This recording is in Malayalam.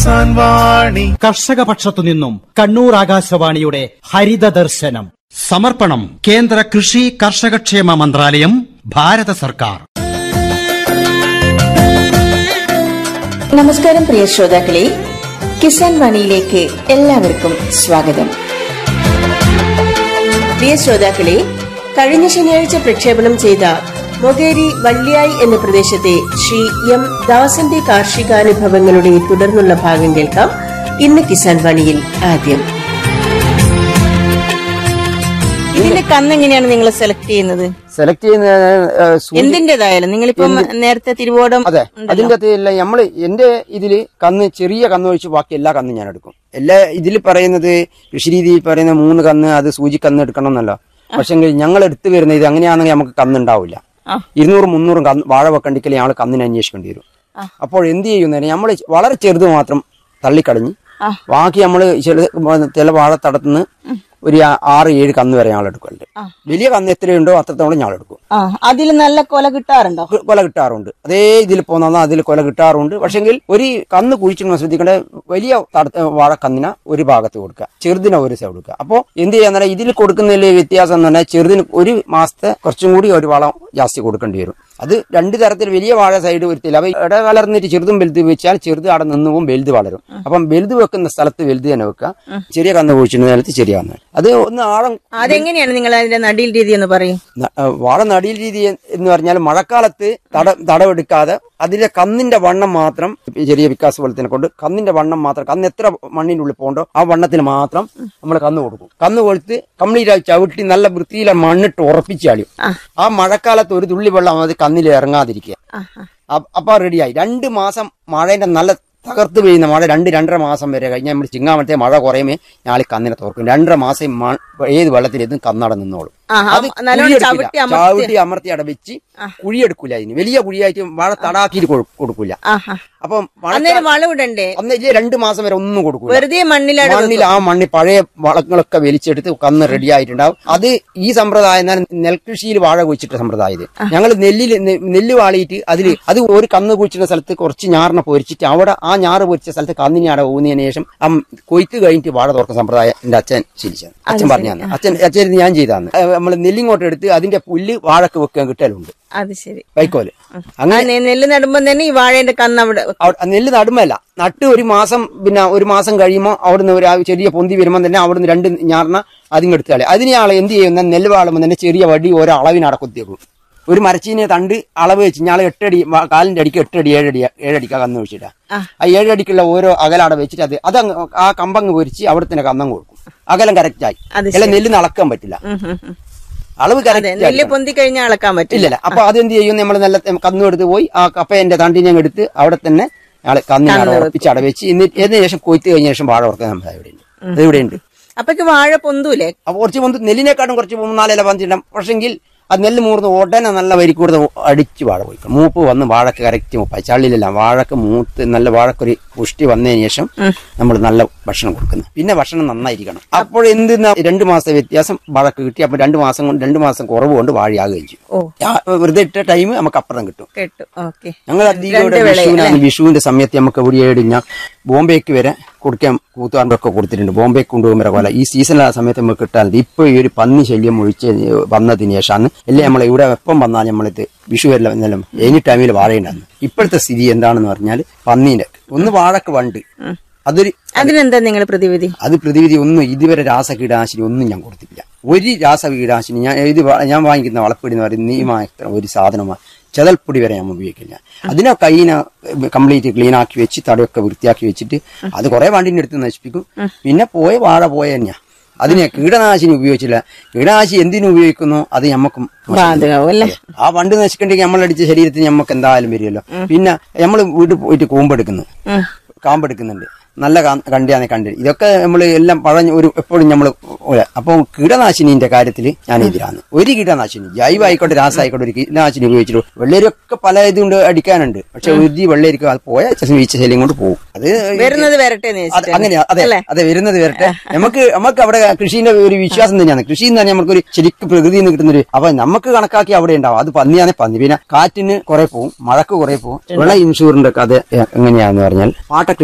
സാൻവാണി കർഷക പക്ഷത്തു നിന്നും കണ്ണൂർ ആകാശവാണിയുടെ ഹരിത ദർശനം സമർപ്പണം കേന്ദ്ര കൃഷി കർഷകക്ഷേമ മന്ത്രാലയം ഭാരത സർക്കാർ നമസ്കാരം പ്രിയ ശ്രോതാക്കളെ കിസാൻ വാണിയിലേക്ക് എല്ലാവർക്കും സ്വാഗതം പ്രിയ ശ്രോതാക്കളെ കഴിഞ്ഞ ശനിയാഴ്ച പ്രക്ഷേപണം ചെയ്ത മൊകേരി വള്ളിയായി എന്ന പ്രദേശത്തെ ശ്രീ എം ദാസന്റെ കാർഷികാനുഭവങ്ങളുടെ തുടർന്നുള്ള ഭാഗം കേൾക്കാം ഇന്ന് കിസാൻ വാണിയിൽ ആദ്യം ഇതിന്റെ കന്ന് എങ്ങനെയാണ് നിങ്ങൾ സെലക്ട് ചെയ്യുന്നത് സെലക്ട് ചെയ്യുന്ന ഏ, സൂചി- എന്തിന്റേതായാലും നിങ്ങളിപ്പം നേരത്തെ തിരുവോടം അതെ ഉണ്ടല്ലോ. അതിന്റെ അകത്ത് നമ്മള് എന്റെ ഇതില് കന്ന് ചെറിയ കന്ന് ഒഴിച്ച് ബാക്കി എല്ലാ കന്നും ഞാൻ എടുക്കും എല്ലാ ഇതിൽ പറയുന്നത് കൃഷിരീതിയിൽ പറയുന്ന മൂന്ന് കന്ന് അത് സൂചി കന്ന് എടുക്കണം എന്നല്ലോ പക്ഷെ ഞങ്ങൾ എടുത്തു വരുന്ന ഇത് അങ്ങനെയാണെങ്കിൽ നമുക്ക് കന്ന് ഉണ്ടാവില്ല ആ. ഇരുന്നൂറും മുന്നൂറും കന്ന് വാഴ വെക്കണ്ടെങ്കിൽ ഞങ്ങൾ കന്നിന് അന്വേഷിക്കേണ്ടി വരും അപ്പോൾ എന്ത് ചെയ്യുന്നതിന് നമ്മൾ വളരെ ചെറുത് മാത്രം തള്ളിക്കളഞ്ഞ് ബാക്കി നമ്മൾ ചില വാഴത്തടത്തുനിന്ന് ഒരു ആ- ആറ് ഏഴ് കന്ന് വരെ ഞങ്ങൾ എടുക്കുന്നുണ്ട് വലിയ കന്ന് എത്രയുണ്ടോ അത്രത്തോളം ഞങ്ങൾ എടുക്കും ആ അതിൽ നല്ല കൊല കിട്ടാറുണ്ടോ കൊ- കൊല കിട്ടാറുണ്ട് അതേ ഇതിൽ പോകുന്ന അതിൽ കൊല കിട്ടാറുണ്ട് പക്ഷെങ്കിൽ ഒരു കന്ന് കുഴിച്ചിട്ട് ശ്രദ്ധിക്കേണ്ട വലിയ തട- വാഴക്കന്നിന ഒരു ഭാഗത്ത് കൊടുക്കുക ചെറുതിനെ ഒരു സൈഡ് കൊടുക്കുക അപ്പോൾ എന്ത് ചെയ്യാന്ന് ഇതിൽ കൊടുക്കുന്നതിൽ വ്യത്യാസം എന്ന് പറഞ്ഞാൽ ചെറുതിന് ഒരു മാസത്തെ കുറച്ചും കൂടി ഒരു വളം ജാസ്തി കൊടുക്കേണ്ടി വരും അത് രണ്ട് തരത്തിൽ വലിയ വാഴ സൈഡ് വരുത്തില്ല അപ്പൊ ഇട കലർന്നിട്ട് ചെറുതും വലുത് വെച്ചാൽ ചെറുത് അവിടെ നിന്ന് പോകും വലുത് വളരും അപ്പം വലുത് വെക്കുന്ന സ്ഥലത്ത് വലുത് തന്നെ വെക്കുക ചെറിയ കന്ന് കുഴിച്ചിടുന്ന സ്ഥലത്ത് ചെറിയ കന്ന് അത് ഒന്ന് ആഴം അതെങ്ങനെയാണ് നിങ്ങൾ അതിന്റെ നടിയിൽ രീതി എന്ന് പറയും ന- ആ, വാഴ നടിയിൽ രീതി എന്ന് പറഞ്ഞാൽ മഴക്കാലത്ത് തട തടവെടുക്കാതെ അതിലെ കന്നിന്റെ വണ്ണം മാത്രം ചെറിയ വികാസ വെള്ളത്തിനെ കൊണ്ട് കന്നിന്റെ വണ്ണം മാത്രം കന്ന് എത്ര മണ്ണിന്റെ ഉള്ളിൽ പോകണ്ടോ ആ വണ്ണത്തിൽ മാത്രം നമ്മൾ കന്ന് കൊടുക്കും കന്ന് കൊടുത്ത് കംപ്ലീറ്റ് ആയി ചവിട്ടി നല്ല വൃത്തിയിലെ മണ്ണിട്ട് ഉറപ്പിച്ചാലും ആ മഴക്കാലത്ത് ഒരു തുള്ളി വെള്ളം അത് കന്നിൽ ഇറങ്ങാതിരിക്കുക അ- അപ്പൊ റെഡിയായി രണ്ട് മാസം മഴേന്റെ നല്ല തകർത്ത് പെയ്യുന്ന മഴ രണ്ട് രണ്ടര മാസം വരെ കഴിഞ്ഞാൽ നമ്മൾ ചിങ്ങാമത്തെ മഴ കുറയുമേ ഞാളി കന്നിനെ തുറക്കും രണ്ടര മാസം മ- ഏത് വെള്ളത്തിലെത്തും കന്നട നിന്നോളും ആ, ആ, അത് നല്ലോണം കുഴിയെടുക്കില്ല. ചവിട്ടി അമർത്തി- ചവിട്ടി അമർത്തി അവിടെ വെച്ച് കുഴിയെടുക്കൂല അതിന് വലിയ കുഴിയായിട്ട് മഴ തടാക്കിയിട്ട് കൊടു- കൊടുക്കൂല ആഹാ അപ്പം അന്നേരം വളം ഇടണ്ടേ അന്ന് ഈ രണ്ട് മാസം വരെ ഒന്നും കൊടുക്കൂല വെറുതെ മണ്ണിലട മണ്ണിൽ ആ മണ്ണിൽ പഴയ വളങ്ങളൊക്കെ വലിച്ചെടുത്ത് കന്ന് റെഡി ആയിട്ടുണ്ടാവും അത് ഈ സമ്പ്രദായം എന്നാൽ നെൽകൃഷിയിൽ വാഴ കുഴിച്ചിട്ട സമ്പ്രദായം ഇത് ഞങ്ങൾ നെല്ലിൽ നെ- നെല്ല് വാളിയിട്ട് അതിൽ അത് ഒരു കന്ന് കുഴിച്ചിട്ട സ്ഥലത്ത് കുറച്ച് ഞാറിനെ പൊരിച്ചിട്ട് അവിടെ ആ ഞാറ് പൊരിച്ച സ്ഥലത്ത് കന്നിനെ അവിടെ ഊന്നിയതിനു ശേഷം ആ കൊയ്ത്ത് കഴിഞ്ഞിട്ട് വാഴ തുറക്കുന്ന സമ്പ്രദായം എന്റെ അച്ഛൻ ശീലിച്ചത് അച്ഛൻ പറഞ്ഞു തന്നെ അച്ഛൻ അച്ഛൻ ഞാൻ ചെയ്താന്ന് നമ്മൾ നെല്ലിങ്ങോട്ട് എടുത്ത് അതിന്റെ പുല്ല് വാഴക്ക് വെക്കാൻ കിട്ടലുണ്ട് അത് ശരി വൈക്കോല് ആ, അങ്ങനെ നെ- നെല്ല് നടുമ്പം തന്നെ ഈ വാഴേന്റെ കന്ന് അവിടെ അവിടെ നെല്ല് നടുമല്ല നട്ട് ഒരു മാസം പിന്നെ ഒരു മാസം കഴിയുമ്പോൾ അവിടുന്ന് ഒരു ആ ചെറിയ പൊന്തി വരുമ്പോൾ തന്നെ അവിടുന്ന് രണ്ട് ഞാറിന അതിങ്ങ് എടുത്താളെ അതിനെ ആളെ എന്ത് ചെയ്യുന്ന നെല്ല് വാളുമ്പോൾ തന്നെ ചെറിയ വടി ഓരോ അളവിന് അടക്കൊത്തിയേക്കും ഒരു മരച്ചീനെ തണ്ട് അളവ് വെച്ച് ഞാളെ എട്ടടി വ- കാലിന്റെ അടിക്ക് എട്ടടി ഏഴടി ഏഴടിക്കാ കന്ന് വെച്ചിട്ടാ ആ ഏഴടിക്കുള്ള ഓരോ അകലട വെച്ചിട്ട് അത് അതങ്ങ് ആ കമ്പങ്ങ് പൊരിച്ച് അവിടെ തന്നെ കന്നം കൊടുക്കും അകലം കറക്റ്റ് ആയി അത് അല്ല നെല്ല് നടക്കാൻ പറ്റില്ല ഉം, ഉം, ഉം. അളവ് അതെ കറക്റ്റ് നെല്ല് പൊന്തി കഴിഞ്ഞാൽ അളക്കാൻ പറ്റില്ല ഇല്ലല്ല അപ്പൊ അതെന്ത് ചെയ്യും നമ്മൾ നല്ല കന്നു എടുത്ത് പോയി ആ കപ്പേന്റെ തണ്ടിനെ അങ്ങ് എടുത്ത് അവിടെ തന്നെ ആള് കന്നിനെ അവിടെ ഉറപ്പിച്ച് അവിടെ വെച്ച് എന്നിട്ട് ഇതിന് ശേഷം കൊയ്ത്ത് കഴിഞ്ഞ ശേഷം വാഴ ഉറക്കാൻ നമ്മുടെ ഇവിടെ ഉണ്ട് അത് ഇവിടെ ഉണ്ട് അപ്പൊക്ക് വാഴ പൊന്തൂലേ അപ്പൊ കുറച്ച് മുമ്പ് നെല്ലിനെക്കാട്ടും കുറച്ച് മൂന്നാലില പന്തിടാം പക്ഷെങ്കിൽ അത് നെല്ല് മൂർന്ന് ഉടനെ നല്ല വരിക്കൂടുത അടിച്ച് വാഴ പോയി മൂപ്പ് വന്ന് വാഴക്ക് കറക്റ്റ് മൂപ്പായി ചള്ളിലല്ല വാഴക്ക് മൂത്ത് നല്ല വാഴക്കൊരു പുഷ്ടി വന്നതിന് ശേഷം നമ്മൾ നല്ല ഭക്ഷണം കൊടുക്കുന്നത് പിന്നെ ഭക്ഷണം നന്നായിരിക്കണം അപ്പോൾ എന്ത് രണ്ട് മാസത്തെ വ്യത്യാസം വാഴക്ക് കിട്ടി അപ്പൊ രണ്ട് മാസം കൊണ്ട് രണ്ട് മാസം കുറവ് കൊണ്ട് വാഴയാകുകയും ചെയ്യും ഓ ആ, വെറുതെ ഇട്ട ടൈം നമുക്ക് അപ്പുറം കിട്ടും കേട്ടു ഓക്കെ ഞങ്ങൾ അധികം ഇവിടെ വിഷുവിനാണ് വിഷുവിന്റെ സമയത്ത് നമുക്ക് ഇവിടെ ഏടിഞ്ഞ ബോംബെക്ക് വരെ കൊടുക്കാൻ കൂത്തുകാരനൊക്കെ കൊടുത്തിട്ടുണ്ട് ബോംബെക്ക് കൊണ്ടുപോകും വരെ പോലെ ഈ സീസണിലെ സമയത്ത് നമുക്ക് കിട്ടാറുണ്ട് ഇപ്പൊ ഈ ഒരു പന്നി ശല്യം ഒഴിച്ച് വന്നതിന് ശേഷമാണ് അല്ലേ നമ്മൾ ഇവിടെ എപ്പം വന്നാൽ നമ്മളിത് വിഷു വരില്ല എന്നാലും എനി ടൈമിൽ വാഴയുണ്ടായിരുന്നു ഇപ്പോഴത്തെ സ്ഥിതി എന്താണെന്ന് പറഞ്ഞാൽ പന്നീന്റെ ഒന്ന് വാഴക്ക് വണ്ട് അതൊരു അതിനെന്താ നിങ്ങൾ പ്രതിവിധി അത് പ്രതിവിധി ഒന്നും ഇതുവരെ രാസകീടനാശിനി ഒന്നും ഞാൻ കൊടുത്തിട്ടില്ല ഒരു രാസകീടനാശിനി ഞാൻ ഇത് വ- ഞാൻ വാങ്ങിക്കുന്ന വളപ്പൊടി എന്ന് പറയുന്നത് നീമായ ഒരു സാധനമാണ് ചെതൽപ്പൊടി വരെ ഞാൻ ഉപയോഗിക്കില്ല അതിനെ കൈയിനെ കംപ്ലീറ്റ് ക്ലീൻ ആക്കി വെച്ച് തടയൊക്കെ വൃത്തിയാക്കി വെച്ചിട്ട് അത് കുറെ വണ്ടിന്റെ അടുത്ത് നശിപ്പിക്കും പിന്നെ പോയ വാഴ പോയ തന്നെയാ അതിനെ കീടനാശിനി ഉപയോഗിച്ചില്ല കീടനാശിനി എന്തിനു ഉപയോഗിക്കുന്നു അത് ഞമ്മക്കും ബാധകവും അല്ലേ ആ വണ്ട് നശിക്കണ്ടെങ്കിൽ നമ്മളടിച്ച ശരീരത്തിൽ നമുക്ക് എന്തായാലും വരുമല്ലോ പിന്നെ നമ്മൾ വീട്ടിൽ പോയിട്ട് കൂമ്പെടുക്കുന്നു കാമ്പെടുക്കുന്നുണ്ട് നല്ല കാ- കണ്ടിയാന്നെ കണ്ട് ഇതൊക്കെ നമ്മൾ എല്ലാം പഴഞ്ഞ് ഒരു എപ്പോഴും നമ്മൾ അപ്പോൾ കീടനാശിനിന്റെ കാര്യത്തിൽ ഞാൻ എതിരാണ് ഒരു കീടനാശിനി ജൈവ ആയിക്കോട്ടെ രാസായിക്കോട്ടെ ഒരു കീടനാശിനി ഉപയോഗിച്ചിട്ട് വെള്ളരിയൊക്കെ പല ഇതുകൊണ്ട് അടിക്കാനുണ്ട് പക്ഷെ ഒരു വെള്ളരിക്കും അത് പോയ വീഴ്ച ശല്യം കൊണ്ട് പോകും അത് വരുന്നത് വരട്ടെ എന്ന് അത് വെച്ചിട്ടാണ്. അങ്ങനെയാ അതെ അല്ലേ? അതെ വരുന്നത് വരട്ടെ നമുക്ക് നമുക്ക് അവിടെ കൃഷിന്റെ ഒരു വിശ്വാസം തന്നെയാണ് കൃഷി എന്ന് പറഞ്ഞാൽ നമുക്കൊരു ശരിക്കും പ്രകൃതിയിൽ നിന്ന് കിട്ടുന്നൊരു അപ്പൊ നമുക്ക് കണക്കാക്കി അവിടെ ഉണ്ടാവും അത് പന്നിയാണെ പന്നി പിന്നെ കാറ്റിന് കുറെ പോകും മഴക്ക് കുറെ പോകും വിള ഇൻഷുറിന്റെ കഥ എങ്ങനെയാന്ന് പറഞ്ഞാൽ പാട്ട